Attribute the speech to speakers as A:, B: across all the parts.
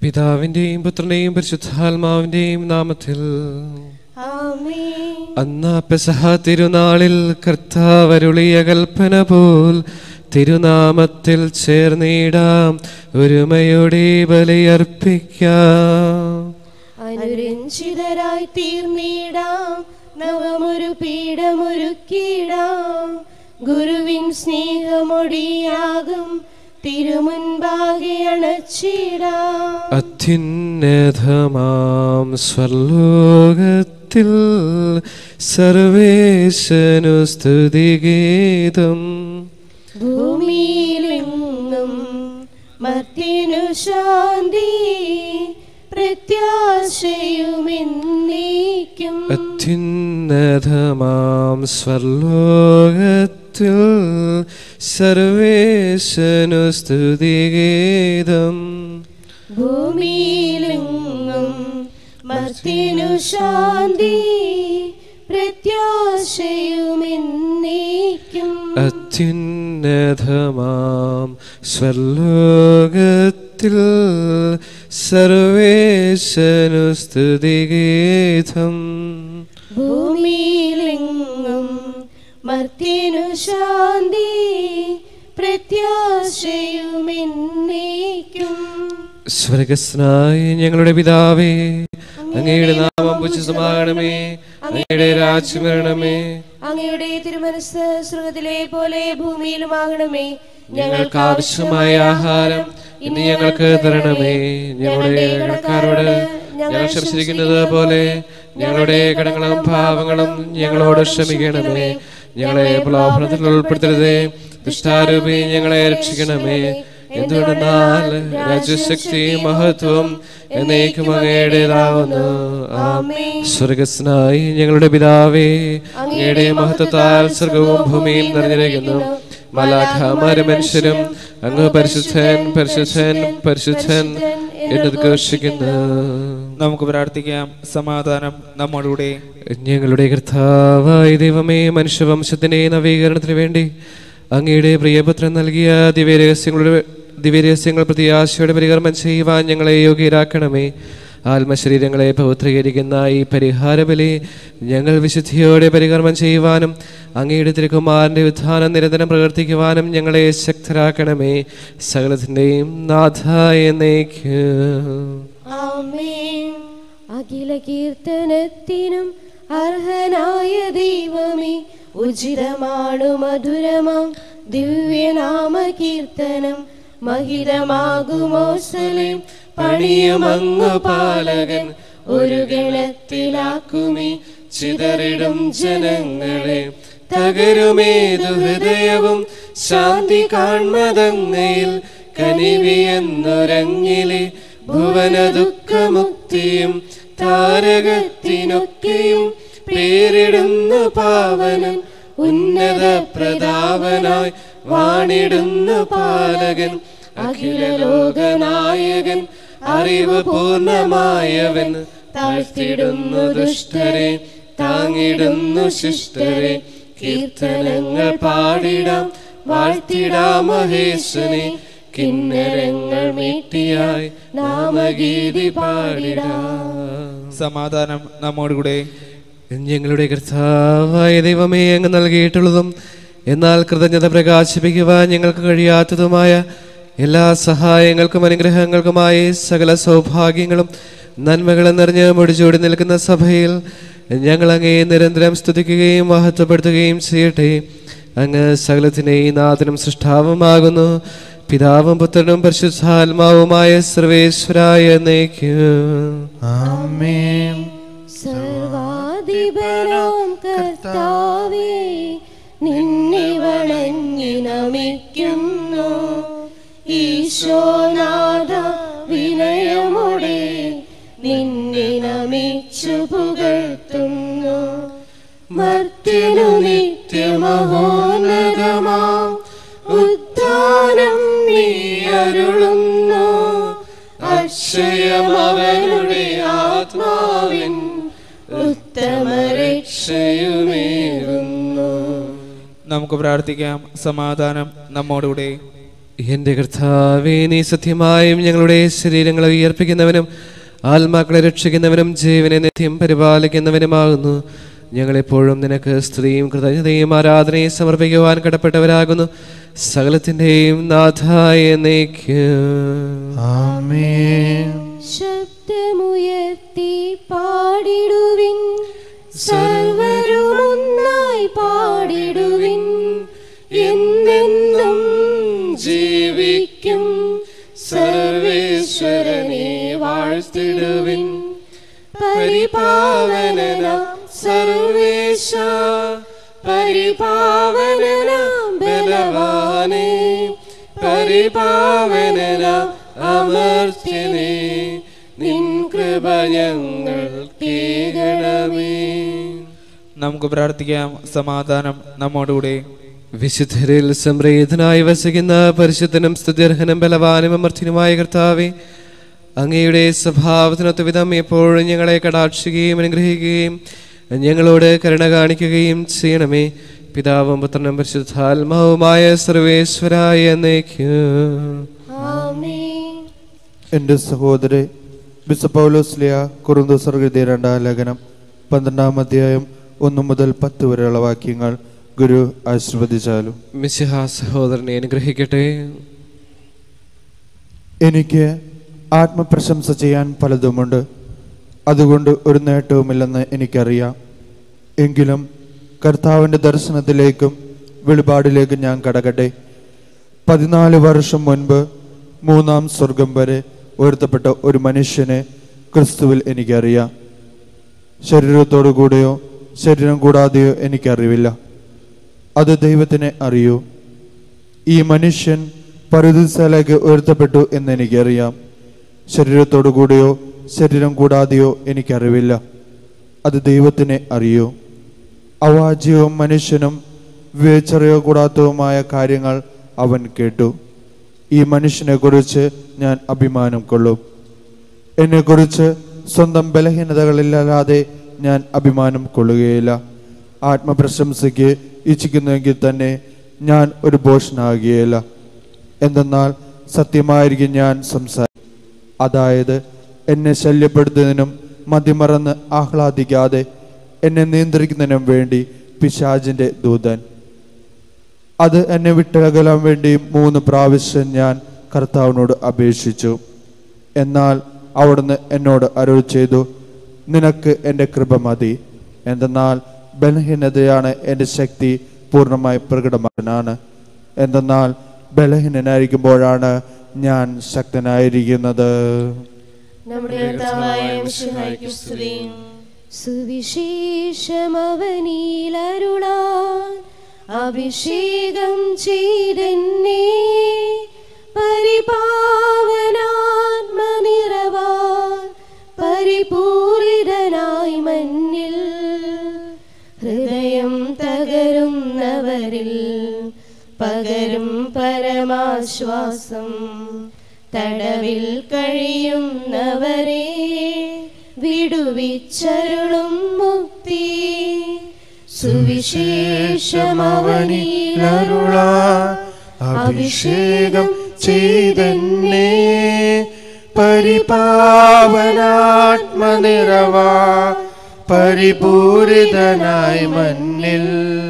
A: പിതാവിന്റെയും പുത്രന്റെയും പരിശുദ്ധാത്മാവിന്റെയും നാമത്തിൽ
B: ആമേൻ
A: അന്നാ പെസഹ തിരുനാളിൽ കർത്താവരുളിയ കൽപ്പന പോൽ തിരുനാമത്തിൽ ചേർന്നിടാം ഒരുമയോടെ ബലിയർപ്പിക്കാം
B: അനുരഞ്ജിതരായി തീർന്നിടാം നവമൊരു പീഠമൊരുക്കിടാം ഗുരുവിൻ സ്നേഹമൊടിയാകും തിരുമുൻപാകെ അണച്ചിടാം
A: അത്യുന്നതമാം സ്വർലോകത്തിൽ സർവേശനു സ്തുതിഗീതം
B: ഭൂമിയിലെങ്ങും മർത്തിനു ശാന്തി പ്രത്യാശയുമെന്നേക്കും
A: അത്യുന്നതമാം സ്വർലോകത്തിൽ സർവേശനു സ്തുതിഗീതം
B: ഭൂമിയിലെങ്ങും മർത്തിനു ശാന്തി പ്രത്യാശയുമെന്നേക്കും
A: അത്യുന്നതമാം സ്വർലോകത്തിൽ സർവേശനു സ്തുതിഗീതം
B: ഭൂമിയിലെങ്ങും മർത്തിനു ശാന്തി പ്രത്യാശയുമെന്നേക്കും
A: സ്വർഗസ്നായ ഞങ്ങളുടെ പിതാവേ അങ്ങയുടെ നാമം പൂജിതമാകണമേ അങ്ങയുടെ രാജ്യം വരണമേ
B: അങ്ങയുടെ തിരുമനസ് സ്വർഗത്തിലെ പോലെ ഭൂമിയിലുമാകണമേ
A: ഞങ്ങൾക്ക് ആവശ്യമായ ആഹാരം ഇന്ന് ഞങ്ങൾക്ക് തരണമേ ഞങ്ങളുടെ കടക്കാരോട് ഞങ്ങൾ ക്ഷമിച്ചിരിക്കുന്നത് പോലെ ഞങ്ങളുടെ കടങ്ങളും പാവങ്ങളും ഞങ്ങളോട് ക്ഷമിക്കണമേ ഞങ്ങളെ പ്രലോഭനത്തിൽ ഉൾപ്പെടുത്തരുതേ ദുഷ്ടാരൂപി ഞങ്ങളെ രക്ഷിക്കണമേ എന്തുകൊണ്ടെന്നാൽ രാജ്യശക്തി മഹത്വം എന്നേക്കും അങ്ങയുടേതാവുന്നു ആമേൻ. സ്വർഗസ്നായി ഞങ്ങളുടെ പിതാവേ അങ്ങയുടെ മഹത്വത്താൽ സ്വർഗവും ഭൂമിയും നിറഞ്ഞിരിക്കുന്നു മലാഖമാരും മനുഷ്യരും അങ്ങ് പരിശുദ്ധൻ പരിശുദ്ധൻ പരിശുദ്ധൻ എന്നത് ഘോഷിക്കുന്നു
C: നമുക്ക് പ്രാർത്ഥിക്കാം സമാധാനം നമ്മോടുകൂടെ
A: ഞങ്ങളുടെ കർത്താവായ ദൈവമേ മനുഷ്യവംശത്തിന്റെ നവീകരണത്തിന് വേണ്ടി അങ്ങയുടെ പ്രിയപുത്രൻ നൽകിയ ദിവ്യരഹസ്യങ്ങളുടെ ദിവ്യരഹസ്യങ്ങൾ പ്രത്യാശയോടെ പരികർമ്മം ചെയ്യുവാൻ ഞങ്ങളെ യോഗ്യരാക്കണമേ ആത്മശരീരങ്ങളെ പൗത്രീകരിക്കുന്ന ഈ പരിഹാരബലി ഞങ്ങൾ വിശുദ്ധിയോടെ പരികർമ്മം ചെയ്യുവാനും അങ്ങയുടെ തിരുക്കുമാരന്റെ ഉത്ഥാനം നിരന്തരം പ്രവർത്തിക്കുവാനും ഞങ്ങളെ ശക്തരാക്കണമേ സകലത്തിൻ്റെയും നാഥായ എന്നേക്കും
B: ആമേൻ അഖില കീർത്തനത്തിനും അർഹനായ ദൈവമേ ഉചിതമാണു മധുരമാം ദിവ്യനാമ കീർത്തനം മഹിതമാകുമോ സലേം പണിയുമങ്ങു പാലകൻ ഒരു ഗണത്തിലാക്കുമേ ചിതറിടും ജനങ്ങളെ
A: തകരുമേതു ഹൃദയവും ശാന്തി കാൺമതങ്ങയിൽ കനിവിയെന്നൊരങ്ങിലെ ഭുവന ദുഃഖമുക്തിയും താരകത്തിനൊക്കെയും പേരിടുന്നു പാവനൻ ഉന്നത പ്രതാപനായി വാണിടുന്നു പാലകൻ അഖില ലോകനായകൻ അറിവ് പൂർണ്ണമായവൻ താഴ്ത്തിടുന്നു ദുഷ്ടരെ താങ്ങിടുന്നു ശിഷ്ടരെ കീർത്തനങ്ങൾ പാടിടാം വാഴ്ത്തിടാം മഹേശനെ കിന്നരങ്ങൾ മീട്ടിയായി നാമഗീതി പാടിടാം
C: സമാധാനം നമ്മോടുകൂടെ
A: ഞങ്ങളുടെ കർത്താവായ ദൈവമേ അങ്ങ് നൽകിയിട്ടുള്ളതും എന്നാൽ കൃതജ്ഞത പ്രകാശിപ്പിക്കുവാൻ ഞങ്ങൾക്ക് കഴിയാത്തതുമായ എല്ലാ സഹായങ്ങൾക്കും അനുഗ്രഹങ്ങൾക്കുമായി സകല സൗഭാഗ്യങ്ങളും നന്മകളും നിറഞ്ഞ് മുടിച്ചൂടി നിൽക്കുന്ന സഭയിൽ ഞങ്ങൾ അങ്ങേ നിരന്തരം സ്തുതിക്കുകയും മഹത്വപ്പെടുത്തുകയും ചെയ്യട്ടെ അങ്ങ് സകലത്തിനെയും നാഥനും സൃഷ്ടാവുമാകുന്നു പിതാവും പുത്രനും പരിശുദ്ധാത്മാവുമായ സർവേശ്വരായ എന്നേക്കും
C: ആമേൻ
B: സർവാധിപനാം കർത്താവേ നിന്നെ വണങ്ങി നമിക്കുന്നു ഈശോനാഥ വിനയമോടെ നിന്നെ നമിച്ചു പുകഴ്ത്തുന്നു മർത്തിനു നിത്യമഹോന്നതമാം ഉദ്ധാനം നീ അരുളുന്നു അക്ഷയമവനുടെ ആത്മാവിൻ ഉത്തമ രക്ഷയുമേറുന്നു
C: നമുക്ക് പ്രാർത്ഥിക്കാം സമാധാനം നമ്മോടുകൂടെ
A: എന്റെ കർത്താവേ നീ സത്യമായും ഞങ്ങളുടെ ശരീരങ്ങളെ ഉയർപ്പിക്കുന്നവനും ആത്മാക്കളെ രക്ഷിക്കുന്നവനും ജീവനെ നിത്യം പരിപാലിക്കുന്നവനുമാകുന്നു ഞങ്ങളെപ്പോഴും നിനക്ക് സ്ത്രീയും കൃതജ്ഞതയും ആരാധനയും സമർപ്പിക്കുവാൻ കടപ്പെട്ടവരാകുന്നു സകലത്തിൻ്റെയും നാഥായ എന്നേക്കും
D: ആമേൻ
B: ശബ്ദമുയർത്തി പാടിടുവിൻ സർവരുമൊന്നായി പാടിടുവിൻ എന്നെന്നും ജീവിക്കും സർവേശ്വരനെ വാഴ്ത്തിടുവിൻ പരിപാവനനാം സർവേശ പരിപാവനനാം ബലവാനേ പരിപാവനനാം അമർത്യനേ നിൻ കൃപ ഞങ്ങൾ കേകണമേ
C: നമുക്ക് പ്രാർത്ഥിക്കാം സമാധാനം നമ്മോടുകൂടെ
A: വിശുദ്ധരിൽ സംപ്രീതനായി വസിക്കുന്ന പരിശുദ്ധനും സ്തുത്യർഹനും ബലവാനും അമർത്തിനുമായ കർത്താവെ അങ്ങയുടെ സ്വഭാവത്തിനൊത്ത വിധം എപ്പോഴും ഞങ്ങളെ കടാക്ഷിക്കുകയും അനുഗ്രഹിക്കുകയും ഞങ്ങളോട് കരുണ കാണിക്കുകയും ചെയ്യണമേ പിതാവും പുത്രനും പരിശുദ്ധാത്മാവുമായ സർവേശ്വരായ എന്നേക്കും
B: ആമേൻ
D: എൻ്റെ സഹോദരെ ബിസപ്പൗലോസ്ലിയ കുറുന്തോസർ എഴുതിയ രണ്ടാം ലേഖനം പന്ത്രണ്ടാം അധ്യായം ഒന്ന് മുതൽ പത്ത് വരെയുള്ള വാക്യങ്ങൾ ഗുരു ആശീർവദിച്ചാലും
A: മിശിഹ സഹോദരനെ അനുഗ്രഹിക്കട്ടെ
D: എനിക്ക് ആത്മപ്രശംസ ചെയ്യാൻ പലതുമുണ്ട് അതുകൊണ്ട് ഒരു നേട്ടവുമില്ലെന്ന് എനിക്കറിയാം എങ്കിലും കർത്താവിൻ്റെ ദർശനത്തിലേക്കും വെളിപാടിലേക്കും ഞാൻ കടക്കട്ടെ പതിനാല് വർഷം മുൻപ് മൂന്നാം സ്വർഗം വരെ ഉയർത്തപ്പെട്ട ഒരു മനുഷ്യനെ ക്രിസ്തുവിൽ എനിക്കറിയാം ശരീരത്തോടു കൂടെയോ ശരീരം കൂടാതെയോ എനിക്കറിവില്ല അത് ദൈവത്തിനെ അറിയൂ ഈ മനുഷ്യൻ പരുദിസയിലേക്ക് ഉയർത്തപ്പെട്ടു എന്ന് എനിക്കറിയാം ശരീരത്തോടു കൂടെയോ ശരീരം കൂടാതെയോ എനിക്കറിവില്ല അത് ദൈവത്തിനെ അറിയൂ അവാജ്യവും മനുഷ്യനും വിവേചറിയോ കൂടാത്തതുമായ കാര്യങ്ങൾ അവൻ കേട്ടു ഈ മനുഷ്യനെ കുറിച്ച് ഞാൻ അഭിമാനം കൊള്ളും എന്നെക്കുറിച്ച് സ്വന്തം ബലഹീനതകളില്ലാതെ ഞാൻ അഭിമാനം കൊള്ളുകയില്ല ആത്മപ്രശംസയ്ക്ക് ഇച്ഛിക്കുന്നുവെങ്കിൽ തന്നെ ഞാൻ ഒരു ഭോഷനാകുകയില്ല എന്തെന്നാൽ സത്യമായിരിക്കും ഞാൻ സംസാരിക്കും അതായത് എന്നെ ശല്യപ്പെടുത്തുന്നതിനും മതിമറന്ന് ആഹ്ലാദിക്കാതെ എന്നെ നിയന്ത്രിക്കുന്നതിനും വേണ്ടി പിശാജിന്റെ ദൂതൻ അത് എന്നെ വിട്ടകലാൻ വേണ്ടി മൂന്ന് പ്രാവശ്യം ഞാൻ കർത്താവിനോട് അപേക്ഷിച്ചു എന്നാൽ അവിടുന്ന് എന്നോട് അരുൾ ചെയ്തു നിനക്ക് എൻ്റെ കൃപ മതി എന്തെന്നാൽ ബലഹീനതയാണ് എൻ്റെ ശക്തി പൂർണ്ണമായി പ്രകടമാകാനാണ് എന്തെന്നാൽ ബലഹീനനായിരിക്കുമ്പോഴാണ് ഞാൻ ശക്തനായിരിക്കുന്നത്
B: നമ്മുടെ കർത്താവായ മിശിഹായ്ക്ക് സ്തുതി സുവിശേഷമവനീലരുളാൻ അഭിഷേകം ചെയ്തെന്നെ പരിപാവനാത്മനിറവാൻ പരിപൂരിതനായി മഞ്ഞിൽ ഹൃദയം തകരുന്നവരിൽ പകരും പരമാശ്വാസം തടവിൽ കഴിയുന്നവരെ വിടുവിച്ചരുളും മുക്തി സുവിശേഷമവനിലരുളാൻ അഭിഷേകം ചെയ്തെന്നെ
D: പരിപാവനാത്മനിറവാ പരിപൂരിതനായി മണ്ണിൽ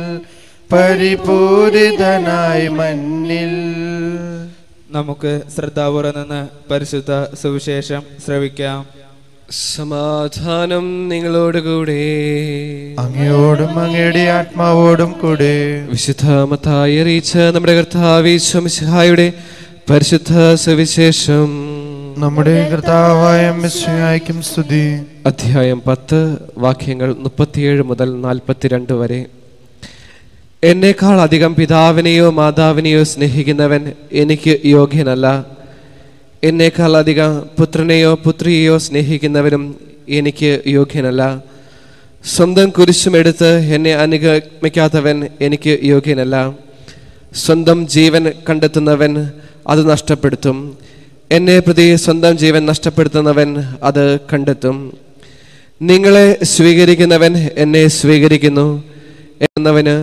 D: പരിപൂരിതനായി മണ്ണിൽ
C: നമുക്ക് ശ്രദ്ധാപൂർവ്വം നിന്ന് പരിശുദ്ധ സുവിശേഷം ശ്രവിക്കാം
A: സമാധാനം നിങ്ങളോടുകൂടെ
D: അങ്ങയോടും അങ്ങയുടെ ആത്മാവോടും കൂടെ
A: വിശുദ്ധ മത്തായി അറിയിച്ച നമ്മുടെ കർത്താവിശ്വമിശിഹായുടെ പരിശുദ്ധ സുവിശേഷം
D: നമ്മുടെ കർത്താവായ മിശിഹായ്ക്കും സ്തുതി
A: അധ്യായം പത്ത് വാക്യങ്ങൾ മുപ്പത്തിയേഴ് മുതൽ നാൽപ്പത്തിരണ്ട് വരെ എന്നേക്കാൾ അധികം പിതാവിനെയോ മാതാവിനെയോ സ്നേഹിക്കുന്നവൻ എനിക്ക് യോഗ്യനല്ല എന്നേക്കാൾ അധികം പുത്രനെയോ പുത്രിയെയോ സ്നേഹിക്കുന്നവനും എനിക്ക് യോഗ്യനല്ല സ്വന്തം കുരിശുമെടുത്ത് എന്നെ അനുഗമിക്കാത്തവൻ എനിക്ക് യോഗ്യനല്ല സ്വന്തം ജീവൻ കണ്ടെത്തുന്നവൻ അത് നഷ്ടപ്പെടുത്തും എന്നെ പ്രതി സ്വന്തം ജീവൻ നഷ്ടപ്പെടുത്തുന്നവൻ അത് കണ്ടെത്തും നിങ്ങളെ സ്വീകരിക്കുന്നവൻ എന്നെ സ്വീകരിക്കുന്നു എന്നവന്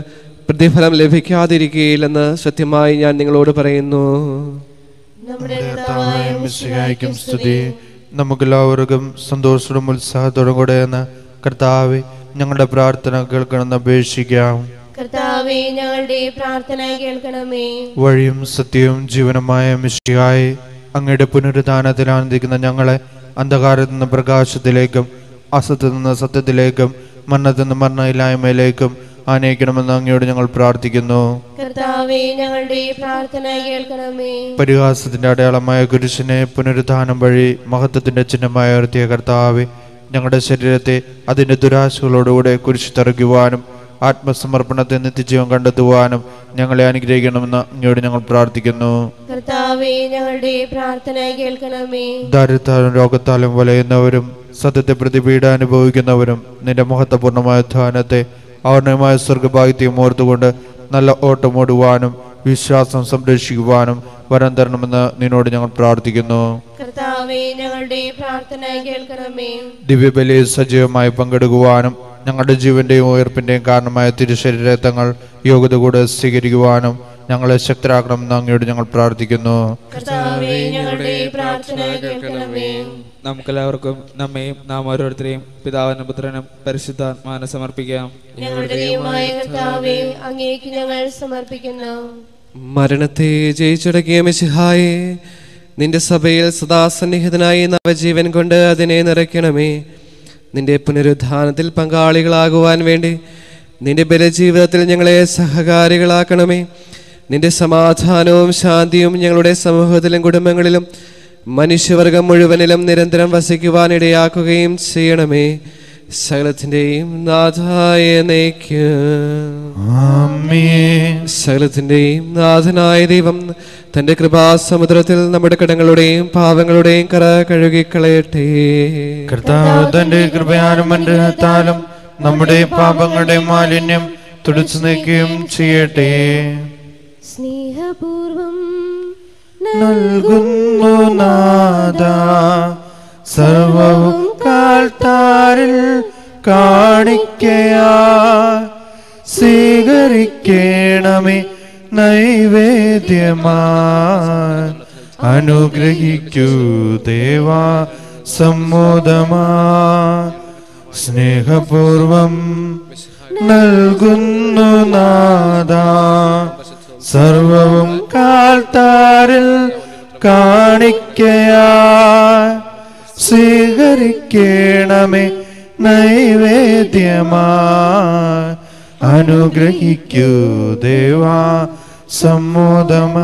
A: പ്രതിഫലം ലഭിക്കാതിരിക്കുകയില്ലെന്ന് സത്യമായി ഞാൻ നിങ്ങളോട് പറയുന്നു
B: നമ്മുടെ
D: കർത്താവായ
B: കർത്താവായ
D: മിശിഹായ്ക്കും സ്തുതി നമുക്കെല്ലാവർക്കും സന്തോഷത്തോടും ഉത്സാഹത്തോടും കൂടെ എന്ന് കർത്താവെ ഞങ്ങളുടെ പ്രാർത്ഥന കേൾക്കണമെന്ന് അപേക്ഷിക്കാം
B: കർത്താവെ ഞങ്ങളുടെ പ്രാർത്ഥന കേൾക്കണമേ
D: വഴിയും സത്യവും ജീവനുമായ മിശിഹായെ അങ്ങയുടെ പുനരുദ്ധാനത്തിൽ ആനന്ദിക്കുന്ന ഞങ്ങളെ അന്ധകാരത്തിൽ നിന്ന് പ്രകാശത്തിലേക്കും അസത്തിൽ നിന്ന് സത്യത്തിലേക്കും മരണത്തിൽ നിന്ന് മരണയില്ലായ്മയിലേക്കും ആനയിക്കണമെന്ന് അങ്ങയോട് ഞങ്ങൾ പ്രാർത്ഥിക്കുന്നു
B: കർത്താവെ ഞങ്ങളുടെ പ്രാർത്ഥന കേൾക്കണമേ
D: പരിഹാസത്തിന്റെ അടയാളമായ കുരിശിനെ പുനരുദ്ധാനം വഴി മഹത്വത്തിന്റെ ചിഹ്നമായി ഉയർത്തിയ കർത്താവെ ഞങ്ങളുടെ ശരീരത്തെ അതിന്റെ ദുരാശകളോടുകൂടെ കുരിശ് തറയ്ക്കുവാനും ആത്മസമർപ്പണത്തെ നിത്യജീവൻ കണ്ടെത്തുവാനും ഞങ്ങളെ അനുഗ്രഹിക്കണമെന്ന് അങ്ങയോട് ഞങ്ങൾ പ്രാർത്ഥിക്കുന്നു
B: കർത്താവെ ഞങ്ങളുടെ പ്രാർത്ഥന കേൾക്കണമേ
D: ദാരിദ്ര്യാലും രോഗത്താലും വലയുന്നവരും സത്യത്തെ പ്രതിപീഡ അനുഭവിക്കുന്നവരും നിന്റെ മഹത്വപൂർണ്ണമായ ധ്യാനത്തെ അവർണയമായ സ്വർഗഭാഗ്യത്തെയും ഓർത്തുകൊണ്ട് നല്ല ഓട്ടമോടുവാനും വിശ്വാസം സംരക്ഷിക്കുവാനും വരം തരണമെന്ന് നിന്നോട് ഞങ്ങൾ പ്രാർത്ഥിക്കുന്നു
B: കർത്താവെ ഞങ്ങളുടെ പ്രാർത്ഥന കേൾക്കണമേ
D: ദിവ്യബലി സജീവമായി പങ്കെടുക്കുവാനും ഞങ്ങളുടെ ജീവന്റെയും ഉയർപ്പിന്റെയും കാരണമായ തിരുശരീരത്തങ്ങൾ യോഗ്യത കൂടെ സ്വീകരിക്കുവാനും ഞങ്ങളെ ശക്തരാക്കണമെന്ന് അങ്ങയോട് ഞങ്ങൾ പ്രാർത്ഥിക്കുന്നു
B: കർത്താവെ ഞങ്ങളുടെ പ്രാർത്ഥന കേൾക്കണമേ
C: നമുക്കെല്ലാവർക്കും നമ്മയും നാം ഓരോരുത്തരെയും പിതാവിനും പുത്രനും പരിശുദ്ധാത്മാവിനെ സമർപ്പിക്കാം
B: ഞങ്ങളുടെ ദൈവമായ കർത്താവെ അങ്ങേക്ക് ഞങ്ങൾ സമർപ്പിക്കുന്നു
A: മരണത്തെ ജയിച്ചടക്കിയ മിശിഹായെ നിന്റെ സഭയിൽ സദാ സന്നിഹിതനായി നവജീവൻ കൊണ്ട് അതിനെ നിറയ്ക്കണമേ നിന്റെ പുനരുദ്ധാനത്തിൽ പങ്കാളികളാകുവാൻ വേണ്ടി നിന്റെ ബലജീവിതത്തിൽ ഞങ്ങളെ സഹകാരികളാക്കണമേ നിന്റെ സമാധാനവും ശാന്തിയും ഞങ്ങളുടെ സമൂഹത്തിലും കുടുംബങ്ങളിലും മനുഷ്യവർഗം മുഴുവനിലും നിരന്തരം വസിക്കുവാൻ ഇടയാക്കുകയും ചെയ്യണമേ സകലത്തിൻ്റെയും നാഥായ നയിക്കും
D: ആമേൻ
A: സകലത്തിന്റെയും നാഥനായ ദൈവം തന്റെ കൃപാസമുദ്രത്തിൽ നമ്മുടെ കടങ്ങളുടെയും പാവങ്ങളുടെയും കറ കഴുകിക്കളയട്ടെ
D: കർത്താവ് തന്റെ കൃപയാലും അനുഗ്രഹത്താലും നമ്മുടെ പാപങ്ങളുടെ മാലിന്യം തുടച്ചു നീക്കുകയും ചെയ്യട്ടെ
B: സ്നേഹപൂർവം
D: നൽകുന്നു നാദ സർവവും കാൽത്താരിൽ കാണിക്കയാ സ്വീകരിക്കണമേ നൈവേദ്യമാ അനുഗ്രഹിക്കൂ ദേവാ സമ്മോദമാ സ്നേഹപൂർവം നൽകുന്നു നാദ സർവവും കാൽത്താരിൽ കാണിക്കയാ സ്വീകരിക്കണമേ നൈവേദ്യമാ അനുഗ്രഹിക്കൂ ദേവാ സമ്മോദമാ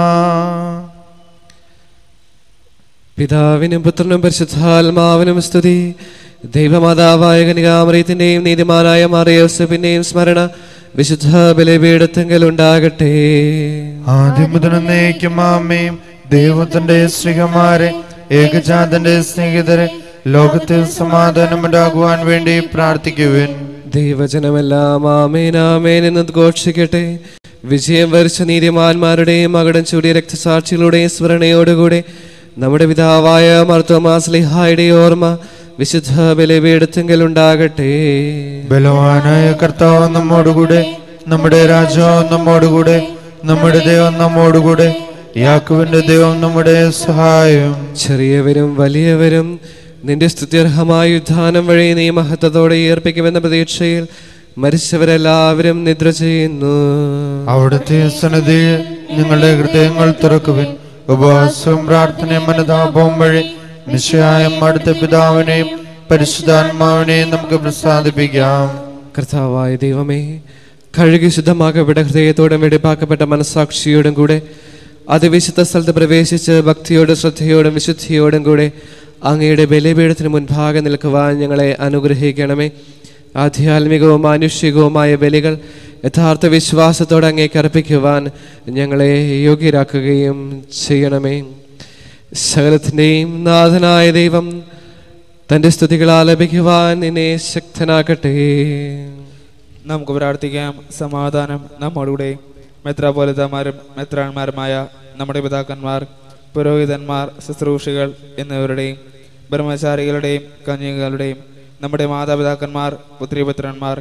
A: പിതാവിനും പുത്രനും പരിശുദ്ധാത്മാവിനും സ്തുതി ദൈവമാതാവായ കനികാമറിയത്തിന്റെയും നീതിമാനായ മാറിയോസഫിന്റെയും സ്മരണ വിശുദ്ധ ബലിപീഠത്തെങ്കിൽ ഉണ്ടാകട്ടെ
D: ആദ്യം മുതൽ എന്നേക്കും ആമേയും ദൈവത്തിന്റെ സ്ത്രീകന്മാരെ ഏകജാതന്റെ സ്നേഹിതരെ ലോകത്തിൽ സമാധാനമുണ്ടാകുവാൻ വേണ്ടി പ്രാർത്ഥിക്കുവിൻ
A: ദൈവജനമെല്ലാം ആമേൻ ആമേൻ എന്ന് ഘോഷിക്കട്ടെ വിജയം വരിച്ച നീതിമാന്മാരുടെയും മകടം ചൂടിയ രക്തസാക്ഷികളുടെയും സ്മരണയോടുകൂടെ നമ്മുടെ പിതാവായ മർത്തോമാസ്ലിഹായുടെ ഓർമ്മ വിശുദ്ധ ബലിപീഠത്തെങ്കിൽ ഉണ്ടാകട്ടെ
D: ബലവാനായ കർത്താവ് നമ്മോടുകൂടെ നമ്മുടെ രാജാവ് നമ്മോടുകൂടെ നമ്മുടെ ദൈവം നമ്മോടുകൂടെ യാക്കുവിന്റെ ദൈവം നമ്മുടെ സഹായം
A: ചെറിയവരും വലിയവരും നിന്റെ സ്തുത്യർഹമായ യുദ്ധാനം വഴി നീ മഹത്വത്തോടെ ഏർപ്പിക്കുമെന്ന പ്രതീക്ഷയിൽ മരിച്ചവരെല്ലാവരും നിദ്ര ചെയ്യുന്നു
D: അവിടുത്തെ സന്നദ്ധയിൽ നിങ്ങളുടെ ഹൃദയങ്ങൾ തുറക്കുവിൻ ഉപവാസവും പ്രാർത്ഥനയും മനതാപവും വഴി നിശ്ചയായും അടുത്ത പിതാവിനെയും പരിശുദ്ധാത്മാവിനെയും നമുക്ക് പ്രസാദിപ്പിക്കാം
A: കർത്താവായ ദൈവമേ കഴുകി ശുദ്ധമാക്കപ്പെട്ട ഹൃദയത്തോടും വെടിപ്പാക്കപ്പെട്ട മനസ്സാക്ഷിയോടും കൂടെ അതിവിശുദ്ധ സ്ഥലത്ത് പ്രവേശിച്ച് ഭക്തിയോടും ശ്രദ്ധയോടും വിശുദ്ധിയോടും കൂടെ അങ്ങയുടെ ബലിപീഠത്തിന് മുൻപാകെ നിൽക്കുവാൻ ഞങ്ങളെ അനുഗ്രഹിക്കണമേ ആധ്യാത്മികവും മാനുഷികവുമായ ബലികൾ യഥാർത്ഥ വിശ്വാസത്തോടെ അങ്ങേക്ക് അർപ്പിക്കുവാൻ ഞങ്ങളെ യോഗ്യരാക്കുകയും ചെയ്യണമേ സകലത്തിൻ്റെയും നാഥനായ ദൈവം തൻ്റെ സ്തുതികൾ ആലപിക്കുവാൻ നിന്നെ ശക്തനാക്കട്ടെ
C: നമുക്ക് പ്രാർത്ഥിക്കാം സമാധാനം നമ്മോടുകൂടെ മെത്രാപോലിതമാരും മെത്രാന്മാരുമായ നമ്മുടെ പിതാക്കന്മാർ പുരോഹിതന്മാർ ശുശ്രൂഷികൾ എന്നിവരുടെയും ബ്രഹ്മചാരികളുടെയും കന്യകളുടെയും നമ്മുടെ മാതാപിതാക്കന്മാർ പുത്രിപുത്രന്മാർ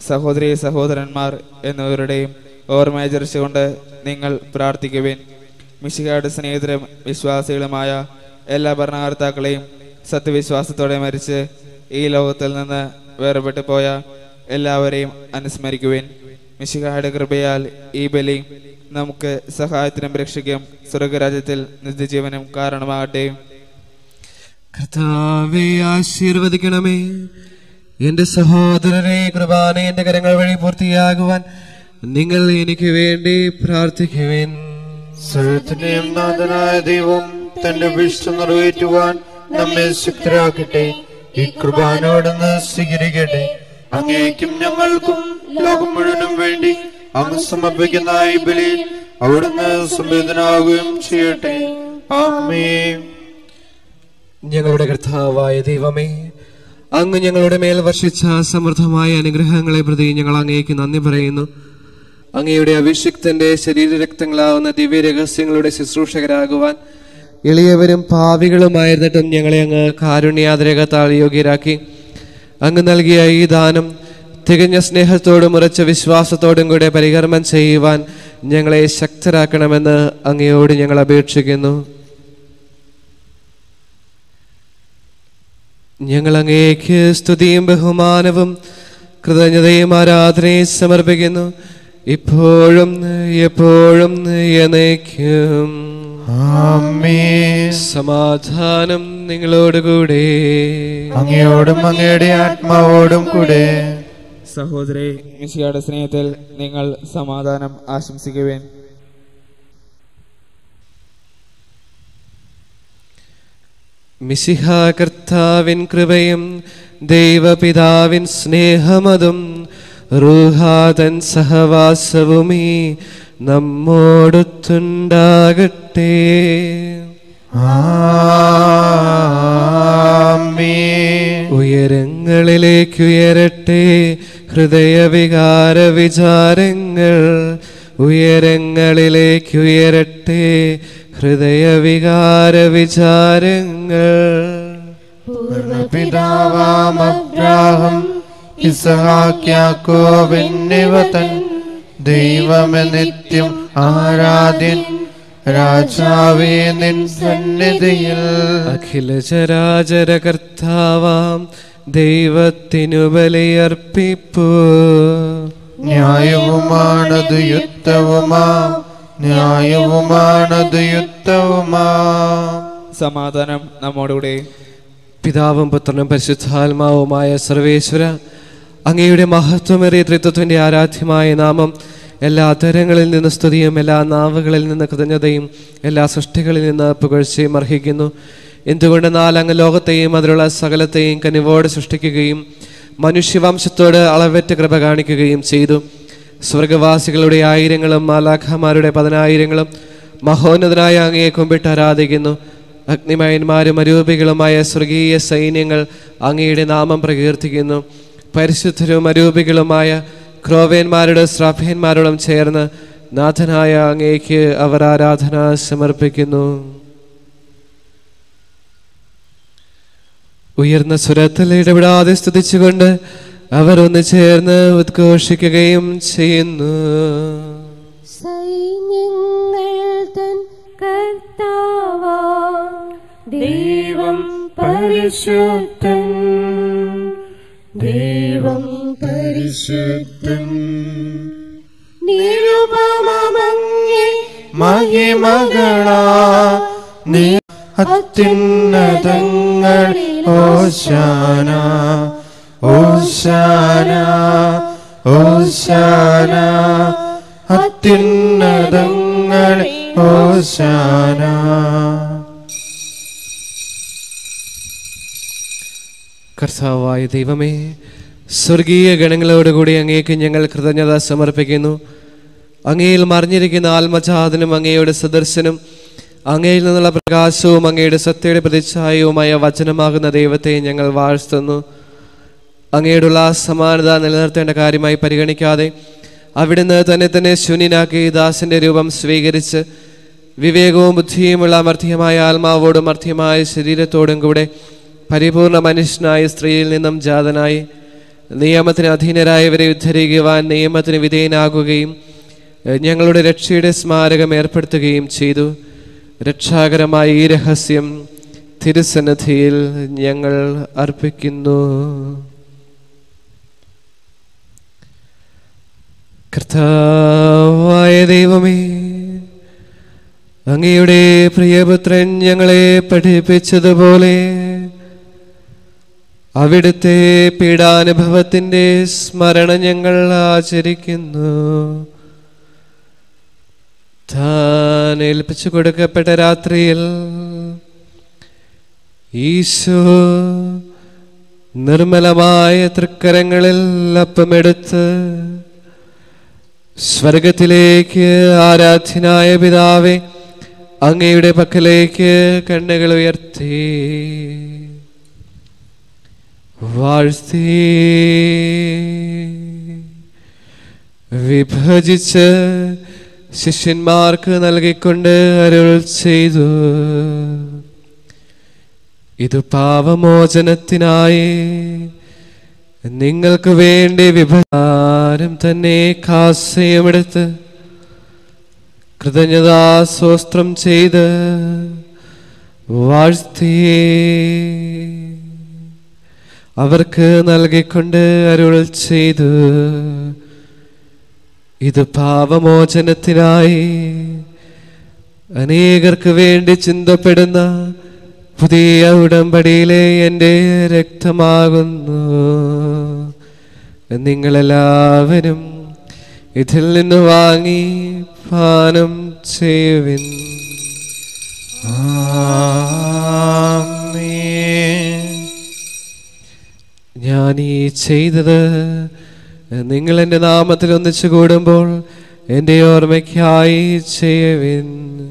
C: സഹോദരി സഹോദരന്മാർ എന്നിവരുടെയും ഓർമ്മയാചരിച്ചുകൊണ്ട് നിങ്ങൾ പ്രാർത്ഥിക്കുവിൻ മിശിഹായുടെ സ്നേഹിതരും വിശ്വാസികളുമായ എല്ലാ ഭരണകർത്താക്കളെയും സത്യവിശ്വാസത്തോടെ മരിച്ച് ഈ ലോകത്തിൽ നിന്ന് വേർപെട്ടു പോയ എല്ലാവരെയും അനുസ്മരിക്കുവിൻ മിശിഹായുടെ കൃപയാൽ ഈ ബലി നമുക്ക് സഹായത്തിനും രക്ഷയ്ക്കും സ്വർഗരാജ്യത്തിൽ നിത്യജീവനും കാരണമാകട്ടെ
A: കർത്താവെ ആശീർവദിക്കണമേ എന്റെ സഹോദരനെ കൃപാന എന്റെ കരങ്ങൾ വഴി പൂർത്തിയാകുവാൻ നിങ്ങൾ എനിക്ക് വേണ്ടി പ്രാർത്ഥിക്കുവിൻ
D: സർവത്തിന്റെയും നാഥനായ ദൈവം തന്റെ വിഷ്ടം നിറവേറ്റുവാൻ നമ്മെ ശക്തരാക്കട്ടെ ഈ കൃപാനോടൊന്ന് സ്വീകരിക്കട്ടെ അങ്ങേക്കും ഞങ്ങൾക്കും ലോകം മുഴുവനും വേണ്ടി അങ്ങ് സമർപ്പിക്കുന്ന ഈ ബലിയിൽ അവിടുന്ന് സംവേദനാവുകയും ചെയ്യട്ടെ ആമേ
A: ഞങ്ങളുടെ കർത്താവായ ദൈവമേ അങ്ങ് ഞങ്ങളുടെ മേൽ വർഷിച്ച സമൃദ്ധമായ അനുഗ്രഹങ്ങളെ പ്രതി ഞങ്ങൾ അങ്ങേക്ക് നന്ദി പറയുന്നു അങ്ങയുടെ അഭിഷിക്തന്റെ ശരീരരക്തങ്ങളാവുന്ന ദിവ്യ രഹസ്യങ്ങളുടെ ശുശ്രൂഷകരാകുവാൻ എളിയവരും പാവികളുമായിരുന്നിട്ടും ഞങ്ങളെ അങ്ങ് കാരുണ്യാതിരകത്താൽ യോഗ്യരാക്കി അങ്ങ് നൽകിയ ഈ ദാനം തികഞ്ഞ സ്നേഹത്തോടും ഉറച്ച വിശ്വാസത്തോടും കൂടെ പരികർമ്മം ചെയ്യുവാൻ ഞങ്ങളെ ശക്തരാക്കണമെന്ന് അങ്ങയോട് ഞങ്ങൾ അപേക്ഷിക്കുന്നു ഞങ്ങൾ അങ്ങേക്ക് സ്തുതിയും ബഹുമാനവും കൃതജ്ഞതയും ആരാധനയും സമർപ്പിക്കുന്നു ഇപ്പോഴും എപ്പോഴും എന്നേക്കും
D: ആമേ
A: സമാധാനം നിങ്ങളോടുകൂടെ
D: അങ്ങയോടും അങ്ങയുടെ ആത്മാവോടും കൂടെ
C: സഹോദരി മിശിയുടെ സ്നേഹത്തിൽ നിങ്ങൾ സമാധാനം ആശംസിക്കുവേൻ
A: മിശിഹ കർത്താവിൻ കൃപയും ദൈവപിതാവിൻ സ്നേഹമതും റൂഹാതൻ സഹവാസവുമീ നമ്മോടൊത്തുണ്ടാകട്ടെ
D: ആമേ
A: ഉയരങ്ങളിലേക്കുയരട്ടെ ഹൃദയവികാര വിചാരങ്ങൾ ഉയരങ്ങളിലേക്കുയരട്ടെ ഹൃദയവികാര വിചാരങ്ങൾ
D: പിതാവാം അബ്രാഹം ഇസഹാക്യാക്കോവെന്നിവതൻ ദൈവമെ നിത്യം ആരാധ്യൻ രാജാവേ നിൻ സന്നിധിയിൽ
A: അഖില ചരാചര കർത്താവാം ദൈവത്തിനു ബലിയർപ്പിപ്പൂ
D: ന്യായവുമാണത് യുക്തവുമാ ന്യായവുമാണത് യുക്തവുമാ
C: സമാധാനം നമ്മോടുകൂടെ
A: പിതാവും പുത്രനും പരിശുദ്ധാത്മാവുമായ സർവേശ്വര അങ്ങയുടെ മഹത്വമേറിയ ത്രിത്വത്തിന്റെ ആരാധ്യമായ നാമം എല്ലാ തരങ്ങളിൽ നിന്ന് സ്തുതിയും എല്ലാ നാവുകളിൽ നിന്ന് കൃതജ്ഞതയും എല്ലാ സൃഷ്ടികളിൽ നിന്ന് പുകഴ്ചയും അർഹിക്കുന്നു എന്തുകൊണ്ടെന്നാൽ അങ്ങ് ലോകത്തെയും അതിലുള്ള സകലത്തെയും കനിവോടെ സൃഷ്ടിക്കുകയും മനുഷ്യവംശത്തോട് അളവറ്റ കൃപ കാണിക്കുകയും ചെയ്തു സ്വർഗവാസികളുടെ ആയിരങ്ങളും മാലാഖമാരുടെ പതിനായിരങ്ങളും മഹോന്നതനായ അങ്ങയെ കുമ്പിട്ട് ആരാധിക്കുന്നു അഗ്നിമയന്മാരും അരൂപികളുമായ സ്വർഗീയ സൈന്യങ്ങൾ അങ്ങയുടെ നാമം പ്രകീർത്തിക്കുന്നു പരിശുദ്ധരും അരൂപികളുമായ ക്രോവേന്മാരുടെ ശ്രാഭ്യന്മാരോടും ചേർന്ന് നാഥനായ അങ്ങേക്ക് അവർ ആരാധന സമർപ്പിക്കുന്നു ഉയർന്ന സ്വരത്തിൽ ഇടപെടാതെ സ്തുതിച്ചുകൊണ്ട് അവർ ഒന്ന് ചേർന്ന് ഉദ്ഘോഷിക്കുകയും ചെയ്യുന്നു
B: സൈന്യങ്ങൾ തൻ കർത്താവാ ദൈവം പരിശുദ്ധൻ ദൈവം പരിശുദ്ധൻ നിരുപമങ്ങേ
D: മഹിമകളാ നീ അത്യുന്നതങ്ങളിൽ ഓശാന ഓശാന ഓശാന അത്യുന്നതങ്ങളിൽ ഓശാന
A: കർത്താവായ ദൈവമേ സ്വർഗീയ ഗണങ്ങളോടുകൂടി അങ്ങേക്ക് ഞങ്ങൾ കൃതജ്ഞത സമർപ്പിക്കുന്നു അങ്ങയിൽ മറിഞ്ഞിരിക്കുന്ന ആത്മജാതനും അങ്ങയുടെ സദർശനും അങ്ങയിൽ നിന്നുള്ള പ്രകാശവും അങ്ങയുടെ സത്യയുടെ പ്രതിച്ഛായവുമായ വചനമാകുന്ന ദൈവത്തെ ഞങ്ങൾ വാഴ്ത്തുന്നു അങ്ങയോടുള്ള ആ സമാനത നിലനിർത്തേണ്ട കാര്യമായി പരിഗണിക്കാതെ അവിടുന്ന് തന്നെ തന്നെ ശൂന്യനാക്കി ദാസന്റെ രൂപം സ്വീകരിച്ച് വിവേകവും ബുദ്ധിയുമുള്ള മർത്യമായ ആത്മാവോടും മർത്യമായ ശരീരത്തോടും കൂടെ പരിപൂർണ മനുഷ്യനായ സ്ത്രീയിൽ നിന്നും ജാതനായി നിയമത്തിന് അധീനരായവരെ ഉദ്ധരിക്കുവാൻ നിയമത്തിന് വിധേയനാകുകയും ഏഹ്, ഞങ്ങളുടെ രക്ഷയുടെ സ്മാരകം ഏർപ്പെടുത്തുകയും ചെയ്തു രക്ഷാകരമായ ഈ രഹസ്യം തിരുസന്നിധിയിൽ ഞങ്ങൾ അർപ്പിക്കുന്നു കർത്താവായ ദൈവമേ അങ്ങയുടെ പ്രിയപുത്രൻ ഞങ്ങളെ പഠിപ്പിച്ചതുപോലെ അവിടുത്തെ പീഡാനുഭവത്തിന്റെ സ്മരണ ഞങ്ങൾ ആചരിക്കുന്നു താൻ ഏൽപ്പിച്ചു കൊടുക്കപ്പെട്ട രാത്രിയിൽ ഈശോ നിർമ്മലമായ തൃക്കരങ്ങളിൽ അപ്പമെടുത്ത് സ്വർഗത്തിലേക്ക് ആരാധ്യനായ പിതാവെ അങ്ങയുടെ പക്കലേക്ക് കണ്ണുകൾ ഉയർത്തി വാഴ്ത്തി വിഭജിച്ച് ശിഷ്യന്മാർക്ക് നൽകിക്കൊണ്ട് അരുൾ ചെയ്തു ഇത് പാപമോചനത്തിനായി നിങ്ങൾക്ക് വേണ്ടി വിഭാരം തന്നെ കാസയമെടുത്ത് കൃതജ്ഞതാസ്വസ്ത്രം ചെയ്ത് വാഴ്ത്തി അവർക്ക് നൽകിക്കൊണ്ട് അരുൾ ചെയ്തു ഇത് പാപമോചനത്തിനായി അനേകർക്ക് വേണ്ടി ചിന്തപ്പെടുന്ന പുതിയ ഉടമ്പടിയിലെ എൻ്റെ രക്തമാകുന്നു നിങ്ങളെല്ലാവരും ഇതിൽ നിന്ന് വാങ്ങി പാനം ചെയ്യുവിൻ
D: ആമേൻ.
A: ഞാൻ ഈ ചെയ്തത് നിങ്ങൾ എൻ്റെ നാമത്തിൽ ഒന്നിച്ചു കൂടുമ്പോൾ എൻ്റെ ഓർമ്മയ്ക്കായി ചെയ്യുവിൻ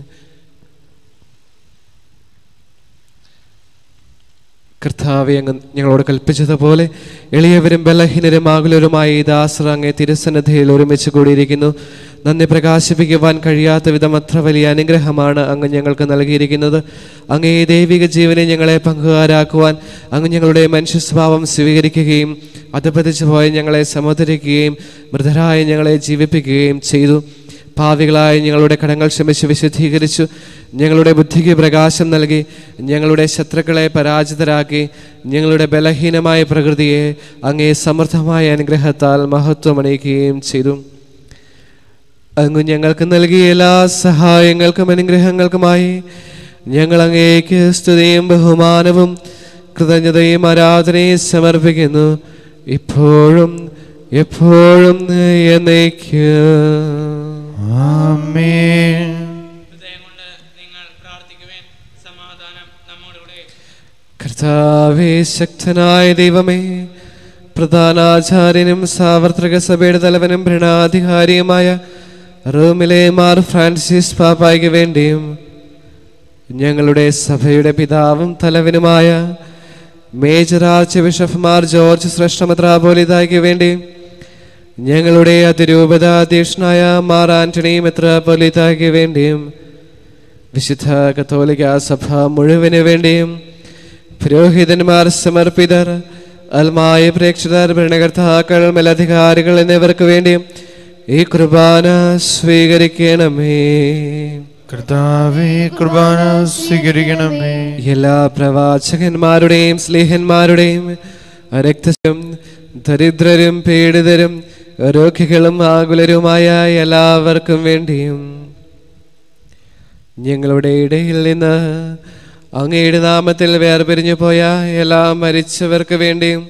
A: കർത്താവെ അങ്ങ് ഞങ്ങളോട് കൽപ്പിച്ചതുപോലെ എളിയവരും ബലഹീനരും ആകുലരുമായി ഈ ദാസർ അങ്ങേ തിരുസന്നിധിയിൽ ഒരുമിച്ച് കൂടിയിരിക്കുന്നു നന്ദി പ്രകാശിപ്പിക്കുവാൻ കഴിയാത്ത വിധം അത്ര വലിയ അനുഗ്രഹമാണ് അങ്ങ് ഞങ്ങൾക്ക് നൽകിയിരിക്കുന്നത് അങ്ങേ ദൈവിക ജീവനെ ഞങ്ങളെ പങ്കുകാരാക്കുവാൻ അങ്ങ് ഞങ്ങളുടെ മനുഷ്യ സ്വഭാവം സ്വീകരിക്കുകയും അധപതിച്ചു പോയ ഞങ്ങളെ സമുദ്രിക്കുകയും മൃതരായ ഞങ്ങളെ ജീവിപ്പിക്കുകയും ചെയ്തു പാവികളായ ഞങ്ങളുടെ കടങ്ങൾ ക്ഷമിച്ച് വിശുദ്ധീകരിച്ചു ഞങ്ങളുടെ ബുദ്ധിക്ക് പ്രകാശം നൽകി ഞങ്ങളുടെ ശത്രുക്കളെ പരാജിതരാക്കി ഞങ്ങളുടെ ബലഹീനമായ പ്രകൃതിയെ അങ്ങേ സമൃദ്ധമായ അനുഗ്രഹത്താൽ മഹത്വമണിയിക്കുകയും ചെയ്തു അങ്ങ് ഞങ്ങൾക്ക് നൽകിയ എല്ലാ സഹായങ്ങൾക്കും അനുഗ്രഹങ്ങൾക്കുമായി ഞങ്ങൾ അങ്ങേക്ക് സ്തുതിയും ബഹുമാനവും കൃതജ്ഞതയും ആരാധനയും സമർപ്പിക്കുന്നു ഇപ്പോഴും എപ്പോഴും എന്നേക്കും
D: ആമേൻ
C: ഹൃദയം കൊണ്ട് നിങ്ങൾ പ്രാർത്ഥിക്കുവേൻ സമാധാനം നമ്മോടുകൂടെ
A: കർത്താവേ ശക്തനായ ദൈവമേ പ്രധാനാചാര്യനും സാർവത്രിക സഭയുടെ തലവനും ഭരണാധികാരിയുമായ റോമിലെ മാർ ഫ്രാൻസിസ് പാപ്പായ്ക്ക് വേണ്ടിയും ഞങ്ങളുടെ സഭയുടെ പിതാവും തലവനുമായ major archbishop Mar George ശ്രേഷ്ഠ മെത്രാപോലിതായ്ക്ക് വേണ്ടിയും ഞങ്ങളുടെ അതിരൂപത അധ്യക്ഷനായ മാർ ആന്റണി മെത്രാപോലിതായ്ക്ക് വേണ്ടിയും വിശുദ്ധ കത്തോലിക്ക സഭ മുഴുവന് വേണ്ടിയും പുരോഹിതന്മാർ സമർപ്പിതർ അൽമായ പ്രേക്ഷകർ ഭരണകർത്താക്കൾ മേലധികാരികൾ എന്നിവർക്ക് വേണ്ടിയും ഈ കുർബാന സ്വീകരിക്കണമേ
D: കർത്താവേ കുർബാന സ്വീകരിക്കണമേ
A: എല്ലാ പ്രവാചകന്മാരുടെയും സ്നേഹന്മാരുടെയും രക്തം ദരിദ്രരും പീഡിതരും രോഗികളും ആകുലരുമായ എല്ലാവർക്കും വേണ്ടിയും ഞങ്ങളുടെ ഇടയിൽ നിന്ന് അങ്ങയുടെ നാമത്തിൽ വേർപിരിഞ്ഞു പോയ എല്ലാ മരിച്ചവർക്ക് വേണ്ടിയും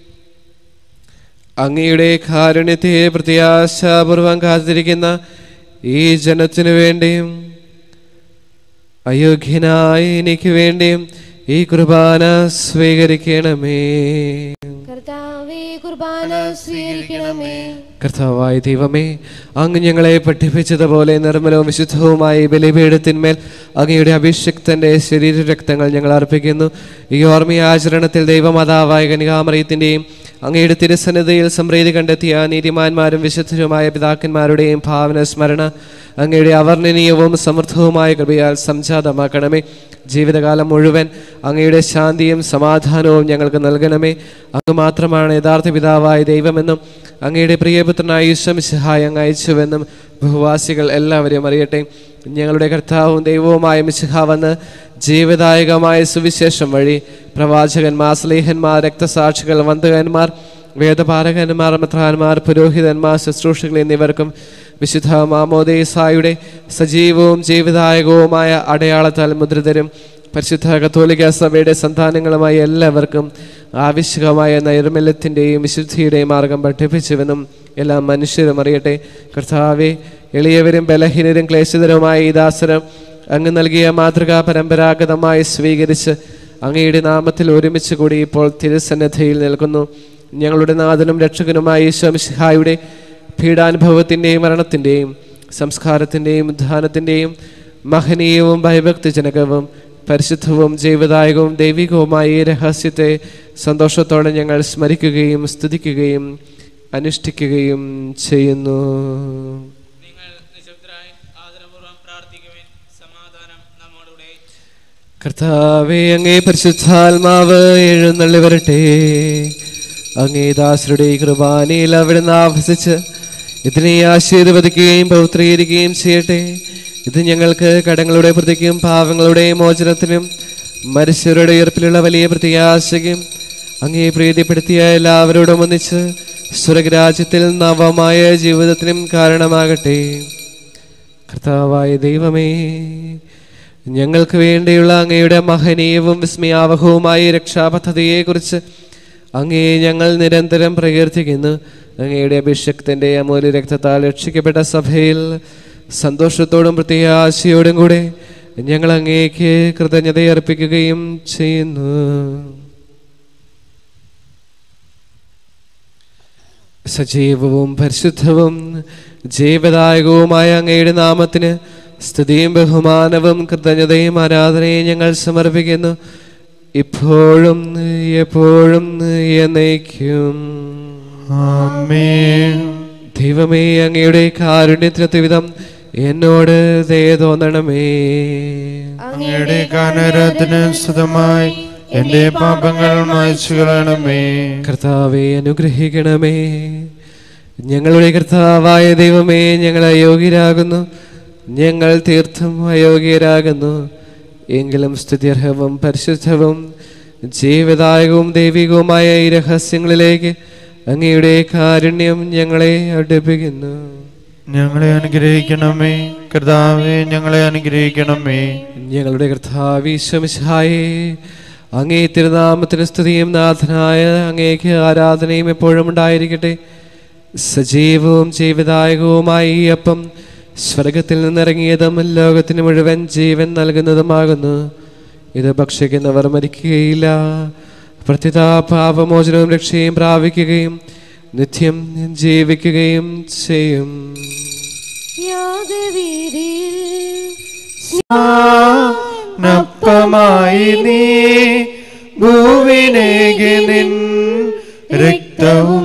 A: അങ്ങയുടെ കാരുണ്യത്തെ പ്രത്യാശാപൂർവം കാത്തിരിക്കുന്ന ഈ ജനത്തിനു വേണ്ടിയും അയോഗ്യനായ എനിക്ക് വേണ്ടിയും ഈ കുർബാന സ്വീകരിക്കണമേ
B: കർത്താവേ കുർബാന സ്വീകരിക്കണമേ
A: കർത്താവായ ദൈവമേ അങ്ങ് ഞങ്ങളെ പഠിപ്പിച്ചതുപോലെ നിർമ്മലവും വിശുദ്ധവുമായ ഈ ബലിപീഠത്തിന്മേൽ അങ്ങയുടെ അഭിഷിക്തന്റെ ശരീരരക്തങ്ങൾ ഞങ്ങൾ അർപ്പിക്കുന്നു ഈ ഓർമ്മയാചരണത്തിൽ ദൈവമാതാവായ കനികാമറിയത്തിന്റെയും അങ്ങയുടെ തിരുസന്നിധിയിൽ സംപ്രീതി കണ്ടെത്തിയ നീതിമാന്മാരും വിശുദ്ധരുമായ പിതാക്കന്മാരുടെയും ഭാവന സ്മരണ അങ്ങയുടെ അവർണ്ണനീയവും സമൃദ്ധവുമായ കൃപയാൽ സംജാതമാക്കണമേ ജീവിതകാലം മുഴുവൻ അങ്ങയുടെ ശാന്തിയും സമാധാനവും ഞങ്ങൾക്ക് നൽകണമേ അങ്ങ് മാത്രമാണ് യഥാർത്ഥ പിതാവായ ദൈവമെന്നും അങ്ങയുടെ പ്രിയപുത്രനായ ഈശ്വമിശിഹായ അങ്ങ് അയച്ചുവെന്നും ഭൂവാസികൾ എല്ലാവരും അറിയട്ടെ ഞങ്ങളുടെ കർത്താവും ദൈവവുമായ മിശിഹ വന്ന് ജീവദായകമായ സുവിശേഷം വഴി പ്രവാചകന്മാർ സ്ലേഹന്മാർ രക്തസാക്ഷികൾ വന്ദകന്മാർ വേദപാരകന്മാർ മത്രാന്മാർ പുരോഹിതന്മാർ ശുശ്രൂഷകൾ എന്നിവർക്കും വിശുദ്ധ മാമോദേസായുടെ സജീവവും ജീവദായകവുമായ അടയാളത്താൽ മുദ്രിതരും പരിശുദ്ധ കത്തോലിക്ക സഭയുടെ സന്താനങ്ങളുമായ എല്ലാവർക്കും ആവശ്യകമായ നൈർമല്യത്തിൻ്റെയും വിശുദ്ധിയുടെയും മാർഗം പഠിപ്പിച്ചുവെന്നും എല്ലാ മനുഷ്യരും അറിയട്ടെ കർത്താവെ എളിയവരും ബലഹീനരും ക്ലേശിതരുമായ ഈ ദാസരം അങ്ങ് നൽകിയ മാതൃക പരമ്പരാഗതമായി സ്വീകരിച്ച് അങ്ങയുടെ നാമത്തിൽ ഒരുമിച്ച് കൂടി ഇപ്പോൾ തിരുസന്നദ്ധയിൽ നിൽക്കുന്നു ഞങ്ങളുടെ നാഥനും രക്ഷകനുമായ ഈശ്വമിഷിഹായുടെ പീഡാനുഭവത്തിൻ്റെയും മരണത്തിൻ്റെയും സംസ്കാരത്തിൻ്റെയും ഉദ്ധാനത്തിൻ്റെയും മഹനീയവും ഭയഭക്തിജനകവും പരിശുദ്ധവും ജീവദായകവും ദൈവികവുമായ ഈ രഹസ്യത്തെ സന്തോഷത്തോടെ ഞങ്ങൾ സ്മരിക്കുകയും സ്തുതിക്കുകയും അനുഷ്ഠിക്കുകയും ചെയ്യുന്നു
C: നിങ്ങൾ നിശബ്ദരായി ആദരപൂർവ്വം പ്രാർത്ഥിക്കുവാൻ സമാധാനം നമ്മോടുകൂടെ
A: കർത്താവെ അങ്ങേ പരിശുദ്ധാത്മാവ് എഴുന്നള്ളി വരട്ടെ അങ്ങേ ദാസരുടെ കൃപാനയിൽ അവിടുന്ന് ആവസിച്ച് ഇതിനെ ആശീർവദിക്കുകയും പൗത്രീകരിക്കുകയും ചെയ്യട്ടെ ഇത് ഞങ്ങൾക്ക് കടങ്ങളുടെ പ്രതിക്കും പാവങ്ങളുടെ മോചനത്തിനും മനുഷ്യരുടെ ഉയർപ്പിലുള്ള വലിയ പ്രത്യാശയ്ക്കും അങ്ങേ പ്രീതിപ്പെടുത്തിയ എല്ലാവരോടും ഒന്നിച്ച് സ്വർഗരാജ്യത്തിൽ നവമായ ജീവിതത്തിനും കാരണമാകട്ടെ കർത്താവായ ദൈവമേ ഞങ്ങൾക്ക് വേണ്ടിയുള്ള അങ്ങയുടെ മഹനീയവും വിസ്മയാവഹവുമായ രക്ഷാപദ്ധതിയെക്കുറിച്ച് അങ്ങേ ഞങ്ങൾ നിരന്തരം പ്രകീർത്തിക്കുന്നു അങ്ങയുടെ അഭിഷക്തന്റെ അമൂല്യ രക്തത്താൽ രക്ഷിക്കപ്പെട്ട സഭയിൽ സന്തോഷത്തോടും പ്രത്യാശയോടും കൂടെ ഞങ്ങൾ അങ്ങേക്ക് കൃതജ്ഞതയർപ്പിക്കുകയും ചെയ്യുന്നു സജീവവും പരിശുദ്ധവും ജീവദായകവുമായ അങ്ങയുടെ നാമത്തിന് സ്തുതിയും ബഹുമാനവും കൃതജ്ഞതയും ആരാധനയും ഞങ്ങൾ സമർപ്പിക്കുന്നു ഇപ്പോഴും എപ്പോഴും എന്നേക്കും
D: ആമേൻ
A: ദൈവമേ അങ്ങയുടെ കാരുണ്യത്തിനൊത്ത വിധം എന്നോട് ദയ തോന്നണമേ
D: അങ്ങയുടെ കാനരത്തിന് സുതമായി എന്റെ പാപങ്ങൾ മായ്ച്ചു കളയണമേ
A: കർത്താവെ അനുഗ്രഹിക്കണമേ ഞങ്ങളുടെ കർത്താവായ ദൈവമേ ഞങ്ങൾ അയോഗ്യരാകുന്നു ഞങ്ങൾ തീർത്ഥം അയോഗ്യരാകുന്നു എങ്കിലും സ്തുത്യർഹവും പരിശുദ്ധവും ജീവദായകവും ദൈവികവുമായ ഈ രഹസ്യങ്ങളിലേക്ക് അങ്ങയുടെ കാരുണ്യം ഞങ്ങളെ അടുപ്പിക്കുന്നു
D: ഞങ്ങളെ അനുഗ്രഹിക്കണമേ കർത്താവെ ഞങ്ങളെ അനുഗ്രഹിക്കണമേ
A: ഞങ്ങളുടെ കർത്താവീശ്വമിശായേ അങ്ങേ തിരുനാമത്തിന് സ്തുതിയും നാഥനായ അങ്ങേക്ക് ആരാധനയും എപ്പോഴും ഉണ്ടായിരിക്കട്ടെ സജീവവും ജീവദായകവുമായ ഈ അപ്പം സ്വർഗത്തിൽ നിന്നിറങ്ങിയതും ലോകത്തിന് മുഴുവൻ ജീവൻ നൽകുന്നതുമാകുന്നു ഇത് ഭക്ഷിക്കുന്നവർ മരിക്കുകയില്ല പ്രത്യുത പാപമോചനവും രക്ഷയും പ്രാപിക്കുകയും നിത്യം ജീവിക്കുകയും ചെയ്യും
B: യാഗവീതിയിൽ
D: നപ്പമായി നീ ഭൂവിനേകി നിൻ രക്തവും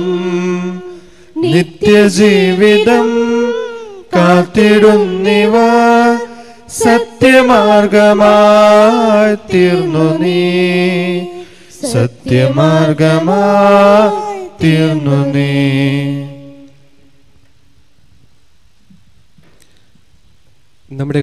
D: നിത്യജീവിതം കാത്തിടുന്നിവ സത്യമാർഗമായി തീർന്നു നീ സത്യമാർഗമായി തീർന്നു നീ
A: നമ്മുടെ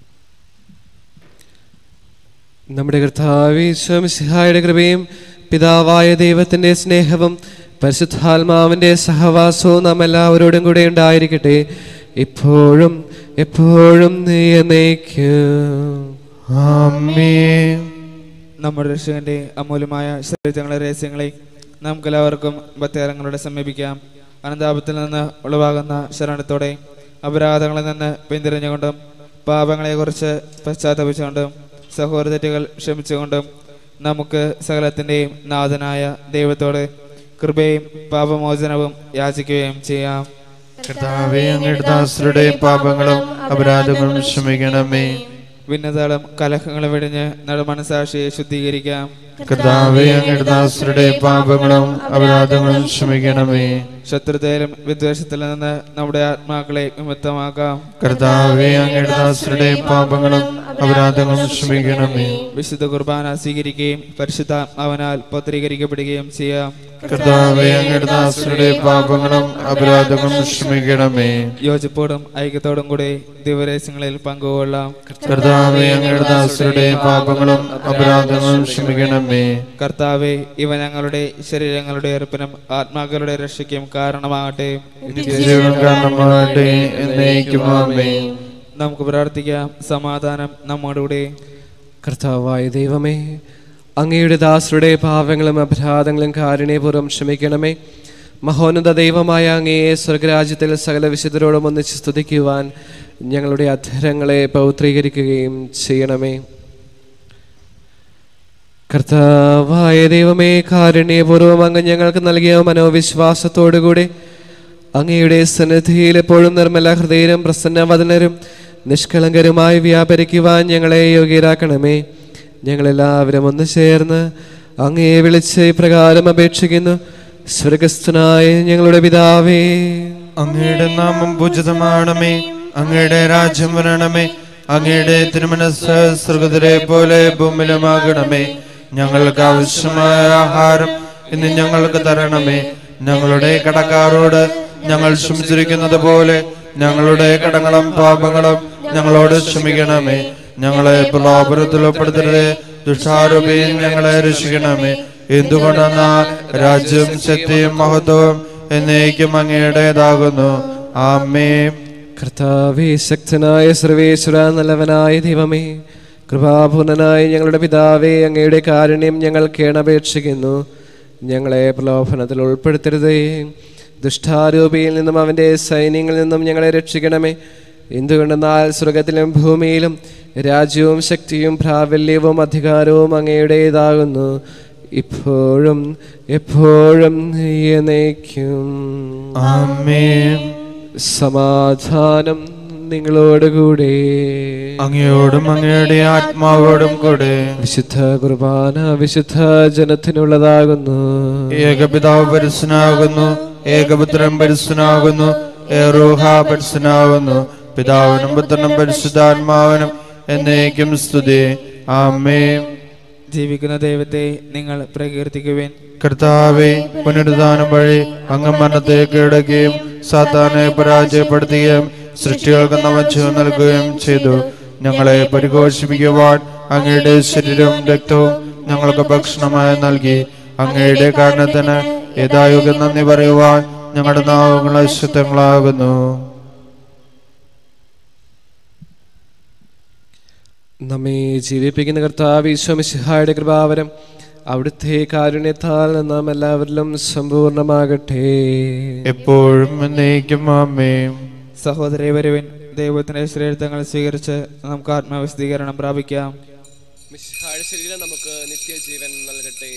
A: നമ്മുടെ കർത്താവിശ്വമിസിഹായുടെ കൃപയും പിതാവായ ദൈവത്തിന്റെ സ്നേഹവും പരിശുദ്ധാത്മാവിന്റെ സഹവാസവും നാം എല്ലാവരോടും കൂടെ ഉണ്ടായിരിക്കട്ടെ ഇപ്പോഴും എപ്പോഴും എന്നേക്കും
D: ആമേൻ
C: നമ്മുടെ രക്ഷകന്റെ അമൂല്യമായ ശരീരങ്ങളെ രഹസ്യങ്ങളെ നമുക്കെല്ലാവർക്കും ഭക്തരങ്ങളുടെ സമീപിക്കാം അനന്താപത്തിൽ നിന്ന് ഉളവാകുന്ന ശരണത്തോടെ അപരാധങ്ങളിൽ നിന്ന് പിന്തിരിഞ്ഞുകൊണ്ടും പാപങ്ങളെക്കുറിച്ച് പശ്ചാത്തപിച്ചുകൊണ്ടും സഹോദരതെറ്റുകൾ ക്ഷമിച്ചുകൊണ്ടും നമുക്ക് സകലത്തിൻ്റെയും നാഥനായ ദൈവത്തോട് കൃപയും പാപമോചനവും യാചിക്കുകയും ചെയ്യാം
D: കർത്താവേ അങ്ങയുടെ ദാസരുടെ പാപങ്ങളും അപരാധങ്ങളും ക്ഷമിക്കണമേ
C: ഭിന്നതകളും കലഹങ്ങളും വെടിഞ്ഞ് നടുമനസാക്ഷിയെ ശുദ്ധീകരിക്കാം
D: കർത്താവെ അങ്ങയുടെ ദാസരുടെ പാപങ്ങളും അപരാധങ്ങളും ക്ഷമിക്കണമേ
C: ശത്രുതയിലും വിദ്വേഷത്തിൽ നിന്ന് നമ്മുടെ ആത്മാക്കളെ വിമുക്തമാക്കാം
D: കർത്താവെ അങ്ങയുടെ ദാസരുടെ പാപങ്ങളും അപരാധങ്ങളും ക്ഷമിക്കണമേ
C: വിശുദ്ധ കുർബാന സ്വീകരിക്കുകയും പരിശുദ്ധാത്മാവിനാൽ പത്രീകരിക്കപ്പെടുകയും ചെയ്യാം
D: കർത്താവെ അങ്ങയുടെ ദാസരുടെ പാപങ്ങളും അപരാധങ്ങളും ക്ഷമിക്കണമേ
C: യോജിപ്പോടും ഐക്യത്തോടും കൂടി ദിവരേശങ്ങളിൽ പങ്കുകൊള്ളാം
D: കർത്താവെ അങ്ങയുടെ ദാസരുടെ പാപങ്ങളും അപരാധങ്ങളും ക്ഷമിക്കണമേ
C: കർത്താവെ ഇവ ഞങ്ങളുടെ ശരീരങ്ങളുടെ ഉറപ്പിനും ആത്മാക്കളുടെ രക്ഷയ്ക്കും കാരണമാകട്ടെ
D: ജീവൻ കാരണമാകട്ടെ എന്നേക്കും ആമേൻ
C: നമുക്ക് പ്രാർത്ഥിക്കാം സമാധാനം നമ്മോടുകൂടെ
A: കർത്താവായ ദൈവമേ അങ്ങയുടെ ദാസരുടെ പാവങ്ങളും അപരാധങ്ങളും കാരുണ്യപൂർവ്വം ക്ഷമിക്കണമേ മഹോന്നത ദൈവമായ അങ്ങയെ സ്വർഗരാജ്യത്തിൽ സകല വിശുദ്ധരോടും ഒന്നിച്ച് സ്തുതിക്കുവാൻ ഞങ്ങളുടെ അധരങ്ങളെ പൗത്രീകരിക്കുകയും ചെയ്യണമേ കർത്താവായ ദൈവമേ കാരുണ്യപൂർവ്വം അങ്ങ് ഞങ്ങൾക്ക് നൽകിയ മനോവിശ്വാസത്തോടുകൂടി അങ്ങയുടെ സന്നിധിയിൽ എപ്പോഴും നിർമ്മല ഹൃദയരും പ്രസന്നവദനരും നിഷ്കളങ്കരുമായി വ്യാപരിക്കുവാൻ ഞങ്ങളെ യോഗ്യരാക്കണമേ ഞങ്ങളെല്ലാവരും ഒന്ന് ചേർന്ന് അങ്ങയെ വിളിച്ച് ഇപ്രകാരം അപേക്ഷിക്കുന്നു സ്വർഗസ്ഥനായ ഞങ്ങളുടെ പിതാവേ
D: അങ്ങയുടെ നാമം പൂജിതമാണമേ അങ്ങയുടെ രാജ്യം വരണമേ അങ്ങയുടെ തിരുമനസ് സ്വർഗത്തിലെ പോലെ ഭൂമിയിലുമാകണമേ ഞങ്ങൾക്ക് ആവശ്യമായ ആഹാരം ഇന്ന് ഞങ്ങൾക്ക് തരണമേ ഞങ്ങളുടെ കടക്കാരോട് ഞങ്ങൾ ക്ഷമിച്ചിരിക്കുന്നത് പോലെ ഞങ്ങളുടെ കടങ്ങളും പാപങ്ങളും ഞങ്ങളോട് ക്ഷമിക്കണമേ ഞങ്ങളെ പ്രലോഭനത്തിൽ ഉൾപ്പെടുത്തരുത് ദുഷ്ടാരൂപിയിൽ ഞങ്ങളെ രക്ഷിക്കണമേ എന്തുകൊണ്ടെന്നാൽ രാജ്യം ശക്തിയും മഹത്വവും എന്നേക്കും അങ്ങയുടേതാകുന്നു ആമേ
A: കർത്താവേ ശക്തനായ സർവേശ്വര നല്ലവനായ ദൈവമേ കൃപാപൂർണനായ ഞങ്ങളുടെ പിതാവേ അങ്ങയുടെ കാരുണ്യം ഞങ്ങൾ കേണപേക്ഷിക്കുന്നു ഞങ്ങളെ പ്രലോഭനത്തിൽ ഉൾപ്പെടുത്തരുതേ ദുഷ്ടാരൂപിയിൽ നിന്നും അവൻ്റെ സൈന്യങ്ങളിൽ നിന്നും ഞങ്ങളെ രക്ഷിക്കണമേ എന്തുകൊണ്ടെന്നാൽ സ്വർഗത്തിലും ഭൂമിയിലും രാജ്യവും ശക്തിയും പ്രാബല്യവും അധികാരവും അങ്ങയുടേതാകുന്നു ഇപ്പോഴും എപ്പോഴും എന്നേക്കും
D: ആമേ
A: സമാധാനം നിങ്ങളോടുകൂടെ
D: അങ്ങയോടും അങ്ങയുടെ ആത്മാവോടും കൂടെ
A: വിശുദ്ധ കുർബാന വിശുദ്ധ ജനത്തിനുള്ളതാകുന്നു
D: ഏകപിതാവ് പരിശുനാകുന്നു ഏകപുത്രൻ പരിശുനാകുന്നു ഏറൂഹ പരിശുനാകുന്നു പിതാവിനും പുത്രനും പരിശുദ്ധാത്മാവിനും എന്നേക്കും സ്തുതി ആമേ
C: ജീവിക്കുന്ന ദൈവത്തെ നിങ്ങൾ പ്രകീർത്തിക്കുവിൻ
D: കർത്താവെ പുനരുദ്ധാനം വഴി അങ്ങ് മരണത്തെ കീഴടക്കുകയും സാത്താനെ പരാജയപ്പെടുത്തുകയും സൃഷ്ടികൾക്ക് നവജീവൻ നൽകുകയും ചെയ്തു ഞങ്ങളെ പരിഘോഷിപ്പിക്കുവാൻ അങ്ങയുടെ ശരീരവും രക്തവും ഞങ്ങൾക്ക് ഭക്ഷണമായി നൽകി അങ്ങയുടെ കാരണത്തിന് യഥായുഗം നന്ദി പറയുവാൻ ഞങ്ങളുടെ നാവുകൾ അശുദ്ധങ്ങളാകുന്നു
A: നമ്മെ ജീവിപ്പിക്കുന്ന കർത്താവ് ഈശ്വമിശിഹായുടെ കൃപാവരം അവിടുത്തെ കാരുണ്യത്താൽ നാം എല്ലാവരിലും സമ്പൂർണ്ണമാകട്ടെ
D: എപ്പോഴും എന്നേക്കും ആമേ
C: സഹോദരി വരുവിൻ ദൈവത്തിന്റെ ശ്രീരത്വങ്ങൾ സ്വീകരിച്ച് നമുക്ക് ആത്മവിശദീകരണം പ്രാപിക്കാം
A: ശരീരം നമുക്ക് നിത്യജീവൻ നൽകട്ടെ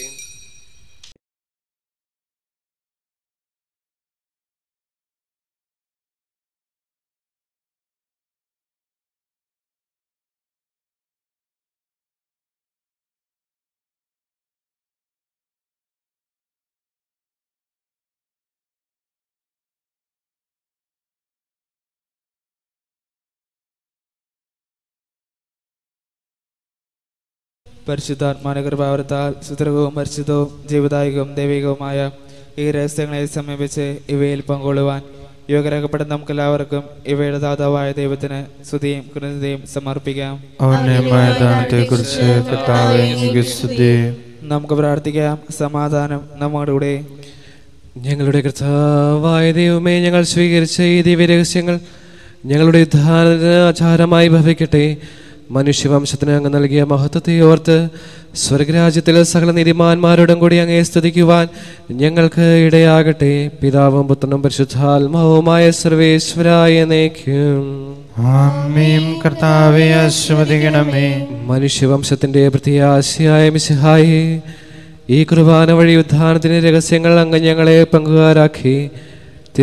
C: പരിശുദ്ധാത്മാന കൃപാവരത്താൽ സുതൃകവും പരിശുദ്ധവും ജീവദായകവും ദൈവികവുമായ ഈ രഹസ്യങ്ങളെ സമീപിച്ച് ഇവയിൽ പങ്കുകൊള്ളുവാൻ യോഗ്യരാക്കപ്പെട്ട നമുക്കെല്ലാവർക്കും ഇവയുടെ ദാതാവായ ദൈവത്തിന് സ്തുതിയും കൃതയും സമർപ്പിക്കാം
D: അവന്റെ മൈതാനത്തെ കുറിച്ച് കർത്താവെ അങ്ങേക്ക് സ്തുതി
C: നമുക്ക് പ്രാർത്ഥിക്കാം സമാധാനം നമ്മോടുകൂടെ
A: ഞങ്ങളുടെ കർത്താവായ ദൈവമേ ഞങ്ങൾ സ്വീകരിച്ച ഈ ദിവ്യരഹസ്യങ്ങൾ ഞങ്ങളുടെ ഉദ്ധാരണത്തിന് ആചാരമായി ഭവിക്കട്ടെ മനുഷ്യവംശത്തിന് അങ്ങ് നൽകിയ മഹത്വത്തെ ഓർത്ത് സ്വർഗരാജ്യത്തിലെ സകല നീതിമാന്മാരോടും കൂടി അങ്ങേ സ്തുതിക്കുവാൻ ഞങ്ങൾക്ക് ഇടയാകട്ടെ പിതാവും പുത്രനും പരിശുദ്ധാത്മാവുമായ സർവേശ്വരായ നയിക്കും
D: ആമേൻ കർത്താവെ ആശീർവദിക്കണമേ
A: മനുഷ്യവംശത്തിന്റെ പ്രത്യാശയായ മിശിഹായി ഈ കുർബാന വഴി ഉദ്ധാനത്തിന്റെ രഹസ്യങ്ങൾ അങ്ങ് ഞങ്ങളെ പങ്കുകാരാക്കി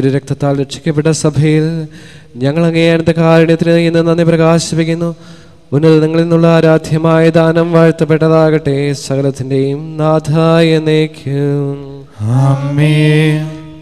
A: തിരുരക്തത്താൽ രക്ഷിക്കപ്പെട്ട സഭയിൽ ഞങ്ങൾ അങ്ങേ അടുത്ത കാരുണ്യത്തിന് ഇന്ന് നന്ദി പ്രകാശിപ്പിക്കുന്നു ഉന്നതങ്ങളിൽ നിന്നുള്ള ആരാധ്യമായ ദാനം വാഴ്ത്തപ്പെട്ടതാകട്ടെ സകലത്തിന്റെയും നാഥായ നേക്കും
D: ആമേൻ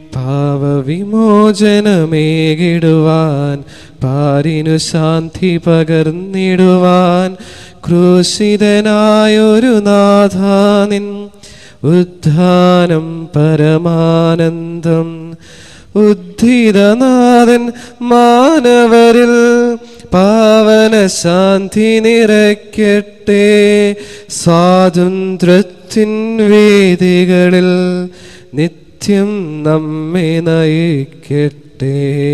A: പാവവിമോചനമേകിടുവാൻ പാരിനു ശാന്തി പകർന്നിടുവാൻ ക്രൂശിതനായൊരു നാഥാനിൻ ഉദ്ധാനം പരമാനന്ദം ഉദ്ധിതനാഥൻ മാനവരിൽ പാവന ശാന്തി നിറയ്ക്കട്ടെ സ്വാതന്ത്ര്യത്തിൻ വേദികളിൽ നിത്യം നമ്മെ നയിക്കട്ടെ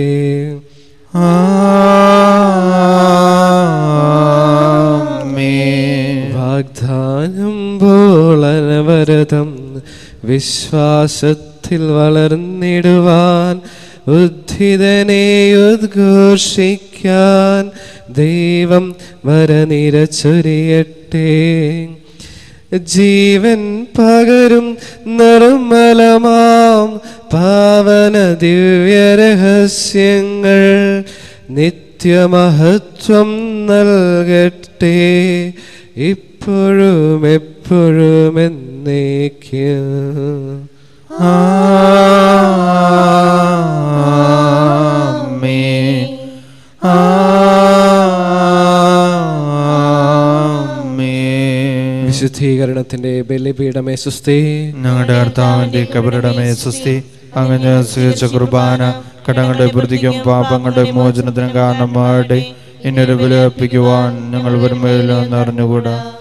D: ആമേൻ
A: വാഗ്ദാനം പോളനവരതം വിശ്വാസത്തിൽ വളർന്നിടുവാൻ ഉദ്ധിതനെ ഉദ്ഘോഷിക്കാൻ ദൈവം വരനിര ചൊരിയട്ടെ ജീവൻ പകരും നിർമ്മലമാം പാവന ദിവ്യരഹസ്യങ്ങൾ നിത്യമഹത്വം നൽകട്ടെ ഇപ്പോഴും എപ്പോഴും എന്നേക്കും
D: ആമേൻ ആമേൻ
A: വിശുദ്ധീകരണത്തിന്റെ ബലിപീഠമേ സുസ്ഥി
D: ഞങ്ങളുടെ കർത്താവിന്റെ കബറിടമേ സുസ്തി അങ്ങനെ സ്വീകരിച്ച കുർബാന കടങ്ങളുടെ പ്രതിക്കും പാപങ്ങളുടെ മോചനത്തിനും കാരണമാകട്ടെ ഇന്നൊരു ബലി അർപ്പിക്കുവാൻ ഞങ്ങൾ വരുമ്പോഴെല്ലാം അറിഞ്ഞുകൂടാ